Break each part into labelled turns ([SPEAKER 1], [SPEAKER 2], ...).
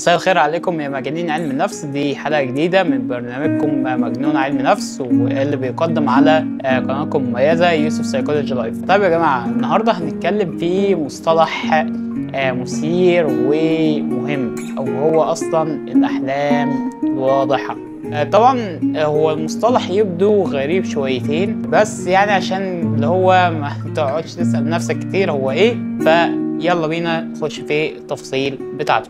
[SPEAKER 1] مساء الخير عليكم يا مجانين علم النفس دي حلقة جديدة من برنامجكم مجنون علم نفس واللي بيقدم على آه، قناتكم المميزة يوسف سايكولوجي لايف طيب يا جماعة النهاردة هنتكلم في مصطلح آه، مثير ومهم أو هو أصلا الأحلام الواضحة آه، طبعا هو المصطلح يبدو غريب شويتين بس يعني عشان اللي هو ما تقعدش تسأل نفسك كتير هو ايه فيلا بينا نخش في التفاصيل بتاعته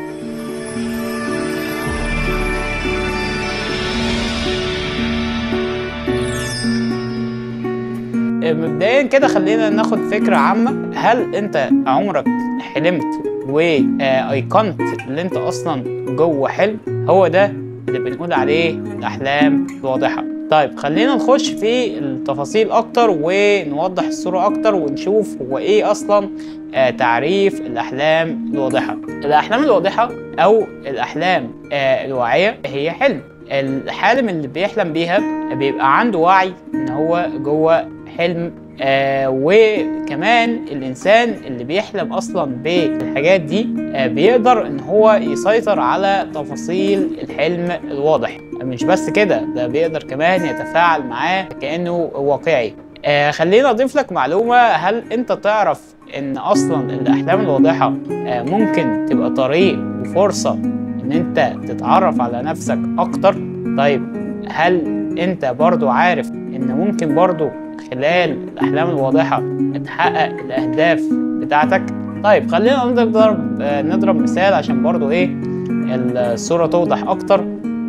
[SPEAKER 1] مبدئيا كده خلينا ناخد فكرة عامة هل انت عمرك حلمت وايقنت اللي انت اصلا جوه حلم هو ده اللي بنقول عليه الاحلام الواضحة طيب خلينا نخش في التفاصيل اكتر ونوضح الصورة اكتر ونشوف هو ايه اصلا آه، تعريف الاحلام الواضحة الاحلام الواضحة او الاحلام آه، الواعية هي حلم الحالم اللي بيحلم بيها بيبقى عنده وعي ان هو جوه حلم آه وكمان الانسان اللي بيحلم اصلا بالحاجات دي آه بيقدر ان هو يسيطر على تفاصيل الحلم الواضح مش بس كده ده بيقدر كمان يتفاعل معاه كانه واقعي آه خلينا اضيف لك معلومه هل انت تعرف ان اصلا الاحلام الواضحه آه ممكن تبقى طريق وفرصه ان انت تتعرف على نفسك اكتر طيب هل انت برضو عارف ان ممكن برضو خلال الاحلام الواضحه تحقق الاهداف بتاعتك طيب خلينا نضرب آه، نضرب مثال عشان برضو ايه الصوره توضح اكتر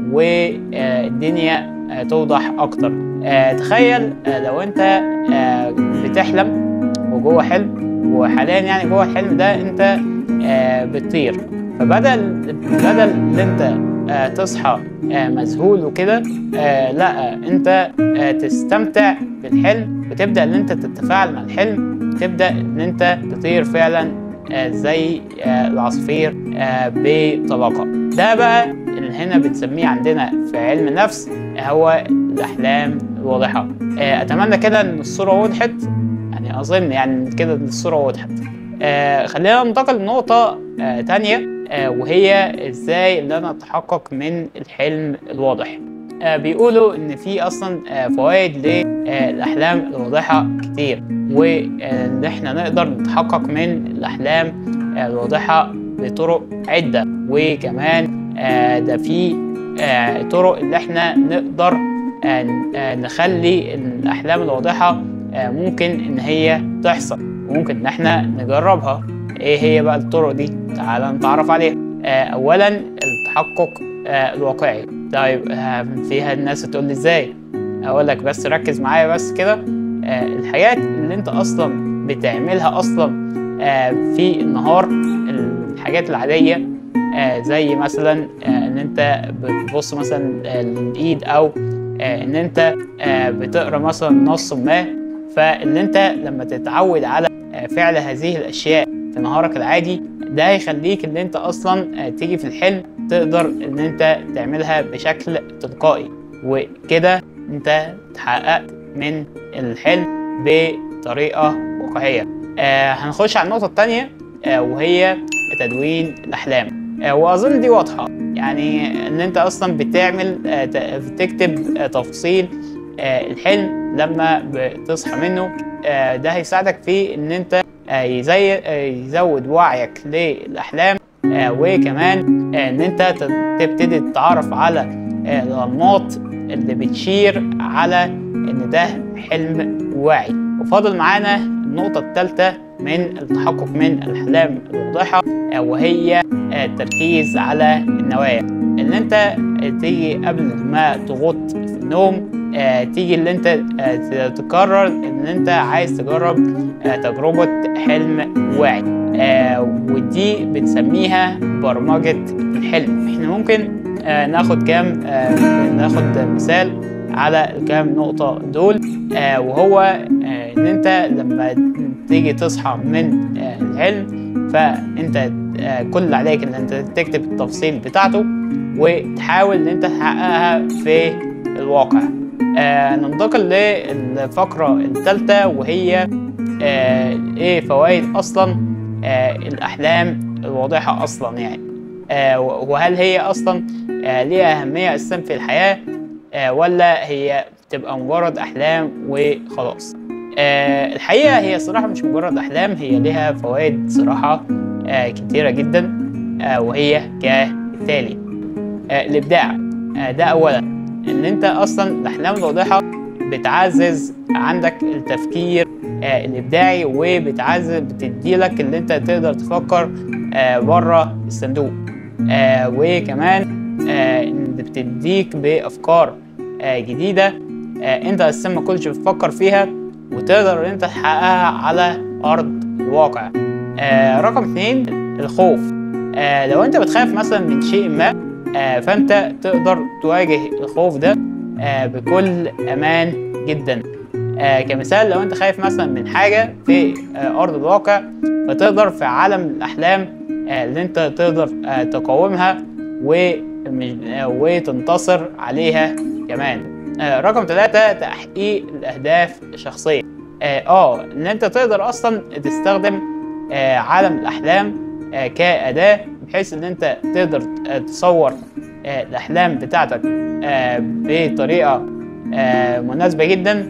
[SPEAKER 1] والدنيا آه، توضح اكتر آه، تخيل آه، لو انت آه، بتحلم وجوه حلم وحاليا يعني جوه الحلم ده انت آه، بتطير فبدل بدل ان انت آه، تصحى آه، مذهول وكده آه، لا انت آه، تستمتع بالحلم وتبدا ان انت تتفاعل مع الحلم تبدا ان انت تطير فعلا آه، زي آه، العصافير آه، بطلاقه ده بقى اللي هنا بنسميه عندنا في علم النفس هو الاحلام الواضحه آه، اتمنى كده ان الصوره وضحت يعني اظن يعني كده إن الصوره وضحت آه خلينا ننتقل لنقطة آه تانية آه وهي ازاي ان انا اتحقق من الحلم الواضح آه بيقولوا ان في اصلا آه فوائد للاحلام الواضحة كتير وان احنا نقدر نتحقق من الاحلام آه الواضحة بطرق عدة وكمان آه ده في آه طرق اللي احنا نقدر آه آه نخلي الاحلام الواضحة آه ممكن ان هي تحصل وممكن ان احنا نجربها ايه هي بقى الطرق دي تعال نتعرف عليها آه اولا التحقق آه الواقعي طيب آه فيها الناس تقول لي ازاي اقول لك بس ركز معايا بس كده آه الحاجات اللي انت اصلا بتعملها اصلا آه في النهار الحاجات العاديه آه زي مثلا آه ان انت بتبص مثلا آه، الايد او آه ان انت آه بتقرا مثلا نص ما فان انت لما تتعود على آه، فعل هذه الاشياء في نهارك العادي ده هيخليك ان انت اصلا آه، تيجي في الحلم تقدر ان انت تعملها بشكل تلقائي وكده انت اتحققت من الحلم بطريقه واقعيه آه هنخش على النقطه الثانيه آه وهي تدوين الاحلام آه واظن دي واضحه يعني ان انت اصلا بتعمل آه ت- بتكتب آه تفاصيل آه الحلم لما بتصحى منه آه ده هيساعدك في ان انت آه يزي آه يزود وعيك للاحلام آه وكمان آه ان انت ت- تبتدي تتعرف على آه الانماط اللي بتشير على ان ده حلم واعي وفاضل معانا النقطة الثالثة من التحقق من الأحلام الواضحة آه، وهي آه، التركيز على النوايا ان انت تيجي قبل ما تغط في النوم آه، تيجي اللي انت آه، تقرر ان انت عايز تجرب آه، تجربة حلم واعي آه، ودي بنسميها برمجة الحلم احنا ممكن آه، ناخد كام آه، ناخد مثال على الكام نقطة دول آه، وهو آه، ان انت لما تيجي تصحى من آه، الحلم فانت آه، كل اللي عليك ان انت تكتب التفاصيل بتاعته وتحاول ان انت تحققها في الواقع آه ننتقل للفقرة الثالثة وهي آه ايه فوائد اصلا آه الاحلام الواضحة اصلا يعني آه، وهل هي اصلا آه، ليها اهميه اساسا في الحياه آه، ولا هي بتبقى مجرد احلام وخلاص آه، الحقيقه هي صراحه مش مجرد احلام هي ليها فوائد صراحه آه، كتيره جدا آه، وهي كالتالي آه، الابداع آه، ده اولا ان انت اصلا الاحلام الواضحه بتعزز عندك التفكير آه، الابداعي وبتعزز بتديلك اللي انت تقدر تفكر آه، بره الصندوق آه، وكمان آه، إن بتديك بافكار آه، جديده آه، انت اساسا ما كنتش بتفكر فيها وتقدر ان انت تحققها على ارض الواقع آه، رقم اتنين الخوف آه، لو انت بتخاف مثلا من شيء ما آه، فانت تقدر تواجه الخوف ده آه، بكل امان جدا آه، كمثال لو انت خايف مثلا من حاجه في آه، ارض الواقع فتقدر في عالم الاحلام آه، اللي انت تقدر آه، تقاومها ومش- آه، وتنتصر عليها كمان آه، رقم ثلاثة تحقيق الأهداف الشخصية اه آه، ان انت تقدر اصلا تستخدم آه، عالم الاحلام آه، كأداة بحيث ان انت تقدر آه، تصور آه، الاحلام بتاعتك آه، بطريقة آه، مناسبة جدا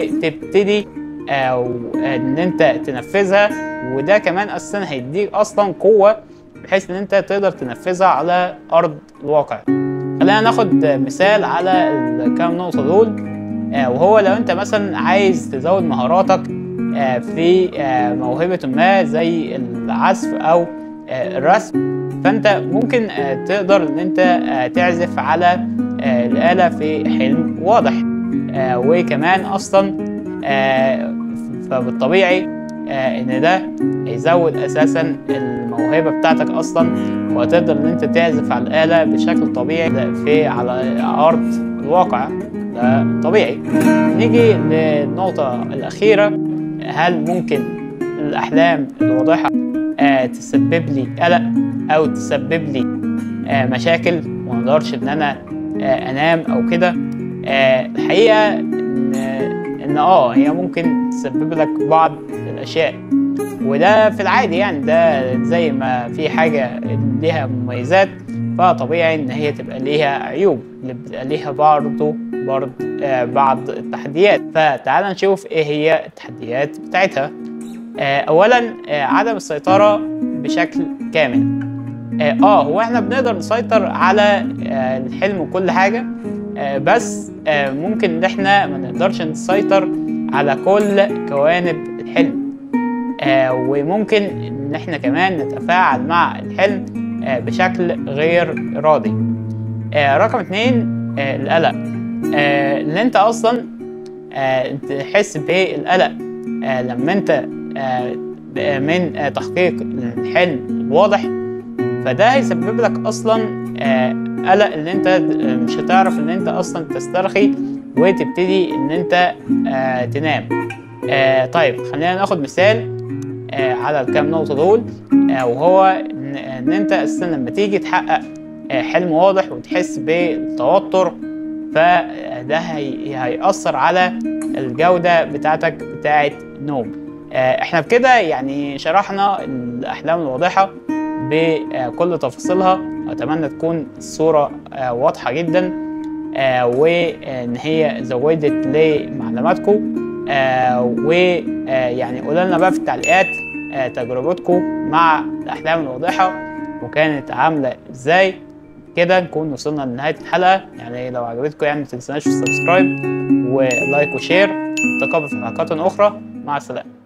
[SPEAKER 1] وتبتدي آه، و- ان انت تنفذها وده كمان اساسا هيديك اصلا قوة بحيث ان انت تقدر تنفذها على ارض الواقع خلينا ناخد مثال على الكام نقطة دول آه، وهو لو انت مثلا عايز تزود مهاراتك آه، في آه، موهبة ما زي العزف او آه، الرسم فانت ممكن آه، تقدر ان انت آه، تعزف على آه، الآلة في حلم واضح آه، وكمان اصلا آه، فبالطبيعي آه، ان ده هيزود اساسا الموهبة بتاعتك اصلا وهتقدر ان انت تعزف على الآلة بشكل طبيعي في على ارض الواقع ده طبيعي نيجي للنقطة الأخيرة هل ممكن الأحلام الواضحة آه تسبب لي قلق أو تسبب لي آه مشاكل ومقدرش إن أنا آه أنام أو كده آه الحقيقة إن إن آه هي ممكن تسبب لك بعض الأشياء وده في العادي يعني ده زي ما في حاجة ليها مميزات فطبيعي ان هي تبقى ليها عيوب اللي بتبقى ليها برضه برضه آه بعض التحديات فتعال نشوف ايه هي التحديات بتاعتها آه اولا آه عدم السيطرة بشكل كامل اه آه، هو احنا بنقدر نسيطر على آه الحلم وكل حاجة آه بس آه ممكن ان احنا ما نقدرش نسيطر على كل جوانب الحلم آه وممكن ان احنا كمان نتفاعل مع الحلم آه بشكل غير ارادي آه رقم اتنين آه القلق آه ان انت اصلا آه تحس بالقلق آه لما انت آه من آه تحقيق الحلم الواضح فده هيسبب لك اصلا آه قلق ان انت مش هتعرف ان انت اصلا تسترخي وتبتدي ان انت آه تنام آه طيب خلينا ناخد مثال آه على الكام نقطة دول آه وهو إن, إن أنت أساسا لما تيجي تحقق آه حلم واضح وتحس بالتوتر فده هي هيأثر على الجودة بتاعتك بتاعة النوم آه احنا بكده يعني شرحنا الأحلام الواضحة بكل تفاصيلها أتمنى تكون الصورة آه واضحة جدا آه وإن هي زودت لمعلوماتكم آه ويعني قولوا لنا بقى في التعليقات آه تجربتكم مع الأحلام الواضحة وكانت عاملة ازاي كده نكون وصلنا لنهاية الحلقة يعني لو عجبتكم يعني متنسوناش السبسكرايب ولايك وشير نتقابل في حلقات أخرى مع السلامة